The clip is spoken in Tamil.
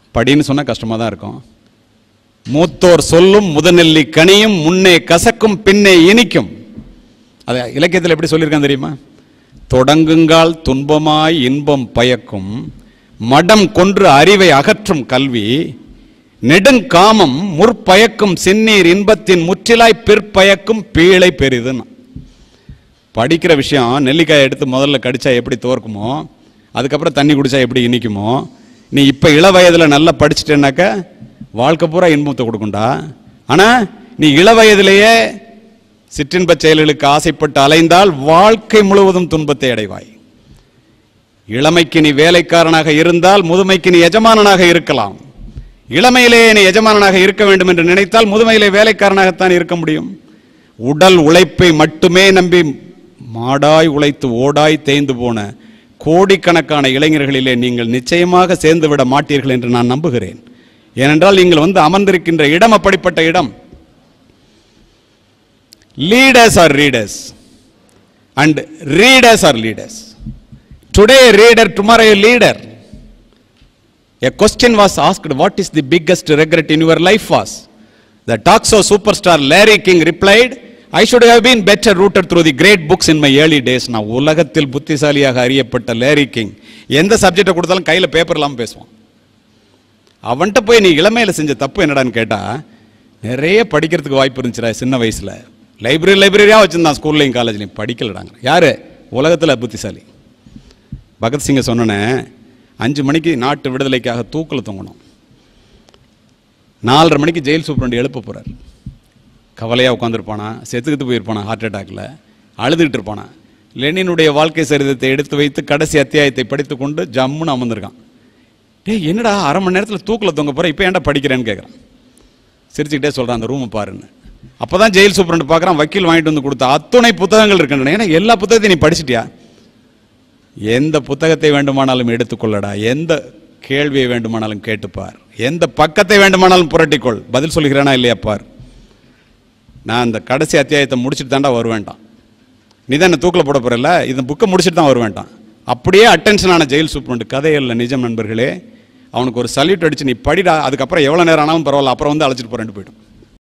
படின்னு சொன்னால் கஷ்டமாக தான் இருக்கும் மூத்தோர் சொல்லும் முதநெல்லி கனியும் முன்னே கசக்கும் பின்னே இனிக்கும் அது இலக்கியத்தில் எப்படி சொல்லியிருக்கான் தெரியுமா தொடங்குங்கால் துன்பமாய் இன்பம் பயக்கும் மடம் கொன்று அறிவை அகற்றும் கல்வி நெடுங்காமம் முற்பயக்கும் சின்னீர் இன்பத்தின் முற்றிலாய் பிற்பயக்கும் பீழை பெரிதுன்னு படிக்கிற விஷயம் நெல்லிக்காயை எடுத்து முதல்ல கடிச்சா எப்படி தோற்குமோ அதுக்கப்புறம் தண்ணி குடிச்சா எப்படி இனிக்குமோ நீ இப்போ இள வயதில் நல்லா படிச்சிட்டேன்னாக்க வாழ்க்கை பூரா இன்பத்தை கொடுக்கும்டா ஆனால் நீ இள வயதிலேயே சிற்றின்பச் செயல்களுக்கு ஆசைப்பட்டு அலைந்தால் வாழ்க்கை முழுவதும் துன்பத்தை அடைவாய் இளமைக்கு நீ வேலைக்காரனாக இருந்தால் முதுமைக்கு நீ எஜமானனாக இருக்கலாம் இளமையிலேயே நீ எஜமானனாக இருக்க வேண்டும் என்று நினைத்தால் முதுமையிலே வேலைக்காரனாகத்தான் இருக்க முடியும் உடல் உழைப்பை மட்டுமே நம்பி மாடாய் உழைத்து ஓடாய் தேய்ந்து போன கோடிக்கணக்கான இளைஞர்களிலே நீங்கள் நிச்சயமாக சேர்ந்து விட மாட்டீர்கள் என்று நான் நம்புகிறேன் ஏனென்றால் நீங்கள் வந்து அமர்ந்திருக்கின்ற இடம் அப்படிப்பட்ட இடம் leaders are readers and readers are leaders today reader tomorrow leader A question was asked, What is the biggest regret in your life? was The Toxo superstar Larry King replied, I should have been better rooted through the great books in my early days. நான் உலகத்தில் புத்திசாலியாக அறியப்பட்ட லேரி கிங் எந்த சப்ஜெக்டை கொடுத்தாலும் கையில் பேப்பர் இல்லாமல் பேசுவான் அவன்கிட்ட போய் நீ இளமையில் செஞ்ச தப்பு என்னடான்னு கேட்டா நிறைய படிக்கிறதுக்கு வாய்ப்பு இருந்துச்சுடா சின்ன வயசில் லைப்ரரி லைப்ரரியாக வச்சுருந்தான் ஸ்கூல்லையும் காலேஜ்லையும் படிக்கலடாங்க யார் உலகத்தில் புத்திசாலி பகத்சிங்கை சொன்னனே அஞ்சு மணிக்கு நாட்டு விடுதலைக்காக தூக்கில் தொங்கணும் நாலரை மணிக்கு ஜெயில் சூப்பரண்ட் எழுப்ப போகிறார் கவலையாக உட்காந்துருப்பானா செத்துக்கிட்டு போயிருப்பானா ஹார்ட் அட்டாக்ல அழுதுகிட்டு இருப்பானா லெனினுடைய வாழ்க்கை சரிதத்தை எடுத்து வைத்து கடைசி அத்தியாயத்தை படித்துக் கொண்டு ஜம்முன்னு அமர்ந்திருக்கான் டேய் என்னடா அரை மணி நேரத்தில் தூக்கில் தொங்க போகிற இப்போ ஏன்டா படிக்கிறேன்னு கேட்குறான் சிரிச்சுக்கிட்டே சொல்கிறான் அந்த ரூமை பாருன்னு அப்போ தான் ஜெயில் சூப்பரண்ட் பார்க்குறான் வக்கீல் வாங்கிட்டு வந்து கொடுத்த அத்துணை புத்தகங்கள் இருக்கின்றன ஏன்னா எல்லா புத்தகத்தையும் நீ படிச்சிட்டியா எந்த புத்தகத்தை வேண்டுமானாலும் எடுத்துக்கொள்ளடா எந்த கேள்வியை வேண்டுமானாலும் கேட்டுப்பார் எந்த பக்கத்தை வேண்டுமானாலும் புரட்டிக்கொள் பதில் சொல்கிறேனா இல்லையா பார் நான் அந்த கடைசி அத்தியாயத்தை முடிச்சுட்டு தாண்டா வருவேன்டான் நீ தான் என்ன தூக்கில் போட போறல இந்த புக்கை முடிச்சுட்டு தான் வருவேன்டான் அப்படியே அட்டென்ஷன் ஆன ஜெயில் சூப்பரண்ட் கதையல்ல நிஜம் நண்பர்களே அவனுக்கு ஒரு சல்யூட் அடிச்சு நீ படிடா அதுக்கப்புறம் எவ்வளோ நேரம் ஆனாலும் பரவாயில்ல அப்புறம் வந்து அழைச்சிட்டு போறேன்ட்டு போயிடும்